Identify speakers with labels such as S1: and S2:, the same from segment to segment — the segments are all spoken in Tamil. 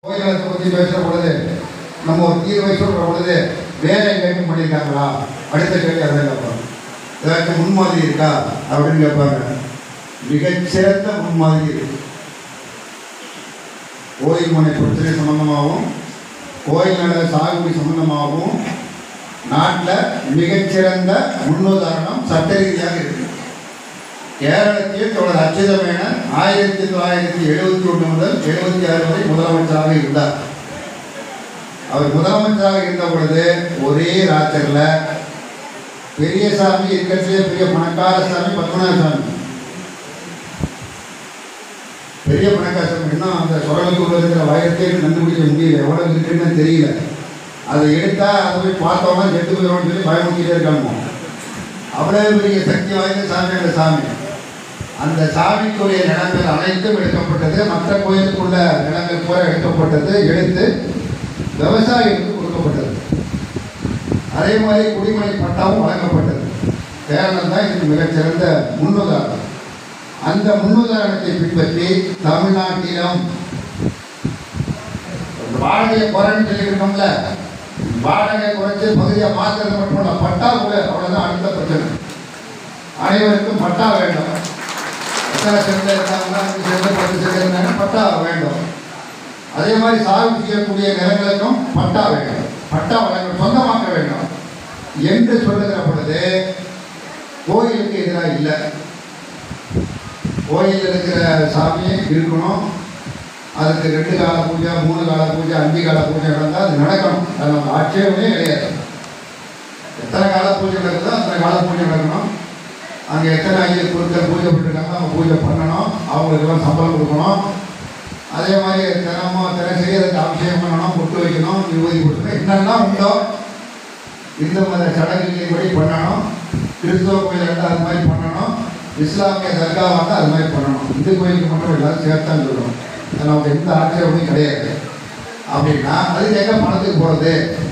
S1: கோயிலத்தை பற்றி பேசுகிற பொழுது நம்ம ஒரு தீர்வை சொல்கிற பொழுது வேற எங்கேயும் பண்ணியிருக்காங்களா அடுத்த கேள்வி அதான் கேட்பாங்க ஏதாச்சும் முன்மாதிரி இருக்கா அப்படின்னு கேட்பாங்க மிகச்சிறந்த முன்மாதிரி இருக்கு கோயில் மனை பிரச்சனை சம்பந்தமாகவும் கோயில் நல சாகுபடி சம்பந்தமாகவும் நாட்டில் மிகச்சிறந்த முன்னுதாரணம் சட்ட ரீதியாக இருக்கு கேரளத்தில் தொடர் அச்சுதமேன ஆயிரத்தி தொள்ளாயிரத்தி எழுபத்தி ஒன்று முதல் எழுபத்தி ஆறு வரை முதலமைச்சராக இருந்தார் அவர் முதலமைச்சராக இருந்த பொழுது ஒரே ராத்திரில பெரிய சாமி இருக்கிறதுலே பெரிய பணக்கார சாமி பத்மநாத சாமி பெரிய பணக்கார சாமி இன்னும் அந்த சுரங்கத்துக்குள்ள இருக்கிற வைரத்தையே கண்டுபிடிக்க முடியல எவ்வளவு இருக்குன்னு தெரியல அதை எடுத்தா அதை போய் பார்த்தோம்னா செத்து போயிடும்னு சொல்லி பயமுறுத்திட்டே இருக்காங்க அவ்வளவு பெரிய சக்தி வாய்ந்த சாமி அந்த சாமி அந்த சாமிக்குரிய நிலங்கள் அனைத்தும் எடுக்கப்பட்டது மற்ற கோயிலுக்குள்ள நிலங்கள் பூரா எடுக்கப்பட்டது எடுத்து விவசாயிகளுக்கு கொடுக்கப்பட்டது அதே மாதிரி குடிமனை பட்டாவும் வழங்கப்பட்டது கேரளம் தான் இதுக்கு மிகச்சிறந்த முன்னுதாரணம் அந்த முன்னுதாரணத்தை பின்பற்றி தமிழ்நாட்டிலும் வாடகையை குறைன்னு சொல்லியிருக்கோம்ல வாடகை குறைச்சு பகுதியை மாற்றுறது மட்டும் இல்லை பட்டா கூட அவ்வளோதான் அடுத்த பிரச்சனை அனைவருக்கும் பட்டா வேண்டும் எத்தனை சென்ட் இருக்காங்கன்னா அஞ்சு சென்ட் பத்து சென்ட் இருந்தாங்க பட்டா வேண்டும் அதே மாதிரி சாகுபடி செய்யக்கூடிய நிலங்களுக்கும் பட்டா வேண்டும் பட்டா வழங்க சொந்தமாக்க வேண்டும் என்று சொல்லுகிற பொழுது கோயிலுக்கு எதிராக இல்லை கோயில் இருக்கிற சாமி இருக்கணும் அதுக்கு ரெண்டு கால பூஜை மூணு கால பூஜை அஞ்சு கால பூஜை நடந்தால் அது நடக்கணும் அது நம்ம ஆட்சேபமே கிடையாது எத்தனை கால பூஜை நடக்குதோ அத்தனை கால பூஜை நடக்கணும் அங்கே எத்தனை ஐயர் குருக்கள் பூஜை பண்ணிருக்காங்க அவங்க பூஜை பண்ணணும் அவங்களுக்கெல்லாம் சம்பளம் கொடுக்கணும் அதே மாதிரி தினமும் தினசரி அதுக்கு அபிஷேகம் பண்ணணும் பொட்டு வைக்கணும் விபூதி கொடுக்கணும் என்னெல்லாம் உண்டோ இந்து மத சடங்குகளின்படி பண்ணணும் கிறிஸ்துவ கோயில் இருந்தால் அது மாதிரி பண்ணணும் இஸ்லாமிய தர்காவாக இருந்தால் அது மாதிரி பண்ணணும் இந்து கோயிலுக்கு மட்டும் எல்லாரும் சேர்த்தான் சொல்லணும் அது நமக்கு எந்த ஆட்சேபமும் கிடையாது அப்படின்னா அதுக்கு எங்கே பணத்துக்கு போகிறது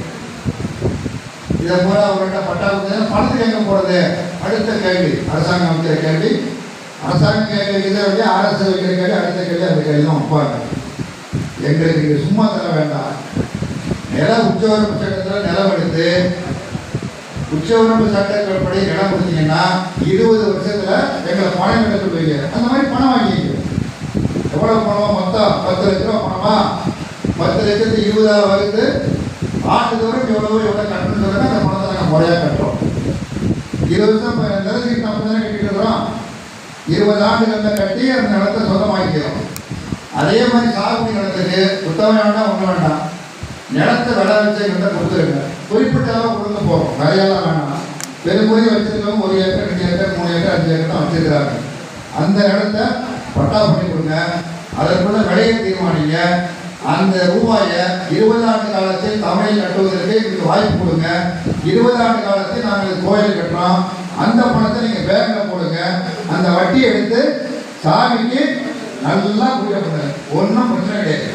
S1: இதை போல அவர்கிட்ட பட்டா கொடுத்தா பணத்துக்கு எங்கே போகிறது அடுத்த கேள்வி அரசாங்கம் வைக்கிற கேள்வி அரசாங்கம் கேள்வி இதை வச்சு அரசு வைக்கிற கேள்வி அடுத்த கேள்வி அந்த கேள்வி தான் வைப்பாங்க எங்களுக்கு இங்கே சும்மா தர வேண்டாம் நில உச்சவரம்பு சட்டத்தில் நிலம் எடுத்து உச்சவரம்பு சட்டப்படி நிலம் கொடுத்தீங்கன்னா இருபது வருஷத்துல எங்களை பணம் எடுத்து போய்ங்க அந்த மாதிரி பணம் வாங்கிக்க எவ்வளவு பணம் மொத்தம் பத்து லட்ச ரூபா பணமா பத்து லட்சத்து இருபதாயிரம் வகுத்து ஆண்டுதோறும் எவ்வளவு எவ்வளவு கட்டணும் சொல்லுங்க அந்த பணத்தை நாங்கள் முறையாக கட்டுறோம் இருபது வருஷம் நிலசீட்டு நம்ம தானே கட்டிட்டு இருக்கிறோம் இருபது ஆண்டுகளில் கட்டி அந்த நிலத்தை சொந்தமாக்கிக்கிறோம் அதே மாதிரி சாகுபடி நிலத்துக்கு புத்தகம் வேண்டாம் ஒன்றும் வேண்டாம் நிலத்தை விளை வச்சு எங்கிட்ட கொடுத்துருங்க குறிப்பிட்ட அளவு கொடுக்க போகிறோம் நிறையெல்லாம் வேணாம் பெரும்பகுதி வச்சிருக்கவங்க ஒரு ஏக்கர் ரெண்டு ஏக்கர் மூணு ஏக்கர் அஞ்சு ஏக்கர் தான் வச்சிருக்கிறாங்க அந்த இடத்த பட்டா பண்ணி கொடுங்க அதற்குள்ள விலையை தீர்மானிங்க அந்த ரூபாயை இருபது ஆண்டு காலத்தில் தமிழில் கட்டுவதற்கு எங்களுக்கு வாய்ப்பு கொடுங்க இருபது ஆண்டு காலத்தில் நாங்கள் கோயில் கட்டுறோம் அந்த பணத்தை நீங்கள் பேங்கில் போடுங்க அந்த வட்டியை எடுத்து சாமிக்கு நல்லா பூஜை பண்ணுங்க ஒன்றும் பிரச்சனை கிடையாது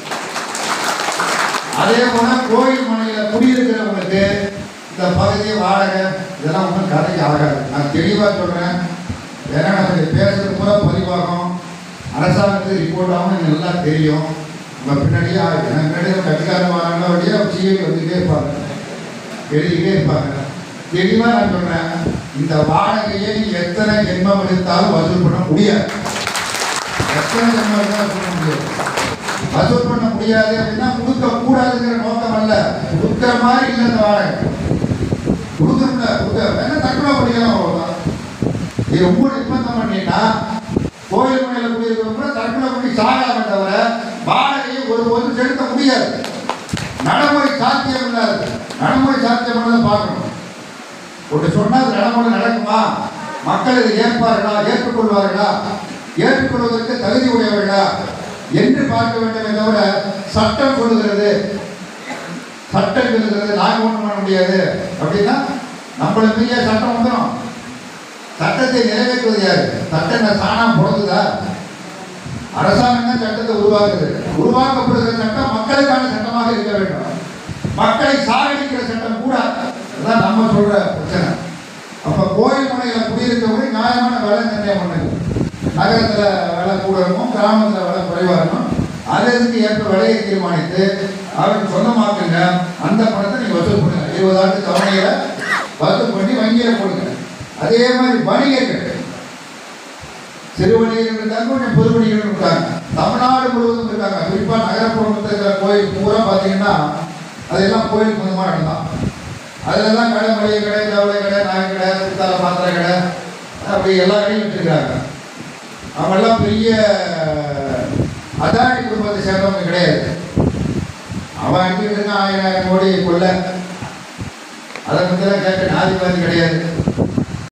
S1: அதே போல கோயில் மனையில் குடியிருக்கிறவங்களுக்கு இந்த பகுதி வாடகை இதெல்லாம் ஒன்றும் கதைக்கு ஆகாது நான் தெளிவாக சொல்கிறேன் ஏன்னா நம்ம இதை பேசுறது பூரா பதிவாகும் அரசாங்கத்துக்கு ரிப்போர்ட் ஆகும் எனக்கு நல்லா தெரியும் நம்ம பின்னாடியே ஆகுது எனக்கு பின்னாடி கட்சிக்காரங்க வராங்க அப்படியே சிஐ வந்துகிட்டே இருப்பாங்க எழுதிக்கிட்டே இருப்பாங்க தெளிவாக நான் சொல்கிறேன் இந்த வாடகையை நீ எத்தனை ஜென்மம் எடுத்தாலும் வசூல் பண்ண முடியாது எத்தனை ஜென்மம் எடுத்தாலும் சொல்ல முடியாது வசூல் பண்ண முடியாது அப்படின்னா கொடுக்க கூடாதுங்கிற நோக்கம் அல்ல கொடுக்குற மாதிரி இல்லை இந்த வாடகை கொடுக்கணும்ல கொடுக்க வேணா தற்கொலை பண்ணிக்கலாம் அவ்வளோதான் இது ரொம்ப நிர்பந்தம் பண்ணிட்டா கோயில் மனையில் குடியிருக்கிறவங்க தற்கொலை பண்ணி சாகாம தவிர வாடகையை ஒருபோதும் செலுத்த முடியாது நடைமுறை சாத்தியம் இல்லாது நடைமுறை சாத்தியம் பண்ணதை பார்க்கணும் ஒன்று சொன்னால் அது நடைமுறை நடக்குமா மக்கள் இதை ஏற்பார்களா ஏற்றுக்கொள்வார்களா ஏற்றுக்கொள்வதற்கு தகுதி உடையவர்களா என்று பார்க்க வேண்டுமே தவிர சட்டம் சொல்லுகிறது சட்டம் சொல்லுகிறது நாங்கள் ஒன்றும் பண்ண முடியாது அப்படின்னா நம்மளை மீறிய சட்டம் வந்துடும் சட்டத்தை நிறைவேற்றுவது யாரு சட்டம் என்ன தானா பிறந்ததா அரசாங்கம் தான் சட்டத்தை உருவாக்குது உருவாக்கப்படுகிற சட்டம் மக்களுக்கான சட்டமாக இருக்க வேண்டும் மக்களை சாகடிக்கிற சட்டம் கூட அதுதான் நம்ம சொல்ற பிரச்சனை அப்ப கோயில் முனையில குடியிருக்கவங்க நியாயமான வேலை நிர்ணயம் பண்ணுங்க நகரத்துல விலை கூட இருக்கும் கிராமத்துல விலை குறைவா இருக்கும் அதே அதுக்கு ஏற்ப விலையை தீர்மானித்து அவருக்கு சொந்தமாக்குங்க அந்த பணத்தை நீங்கள் வசூல் பண்ணுங்க இருபதாண்டு தவணையில வசூல் பண்ணி வங்கியில் கொடுங்க அதே மாதிரி வணிகர்கள் சிறு வணிகர்கள் இருக்காங்க கொஞ்சம் பொது வணிகர்கள் இருக்காங்க தமிழ்நாடு முழுவதும் இருக்காங்க குறிப்பாக நகரப்புறத்தில் இருக்கிற கோயில் பூரா பார்த்தீங்கன்னா அதெல்லாம் கோயில் சொந்தமாக நடந்தான் அதில் தான் கடை மளிகை கடை ஜவுளை கடை நாய் கடை பித்தளை பாத்திர கடை அப்படி எல்லா கடையும் வச்சுருக்காங்க அவங்கெல்லாம் பெரிய அதானி குடும்பத்தை சேர்ந்தவங்க கிடையாது அவன் அடிச்சுட்டு இருக்கான் ஆயிரம் ஆயிரம் கோடி கொள்ள அதை பற்றிலாம் கேட்க நாதிபாதி கிடையாது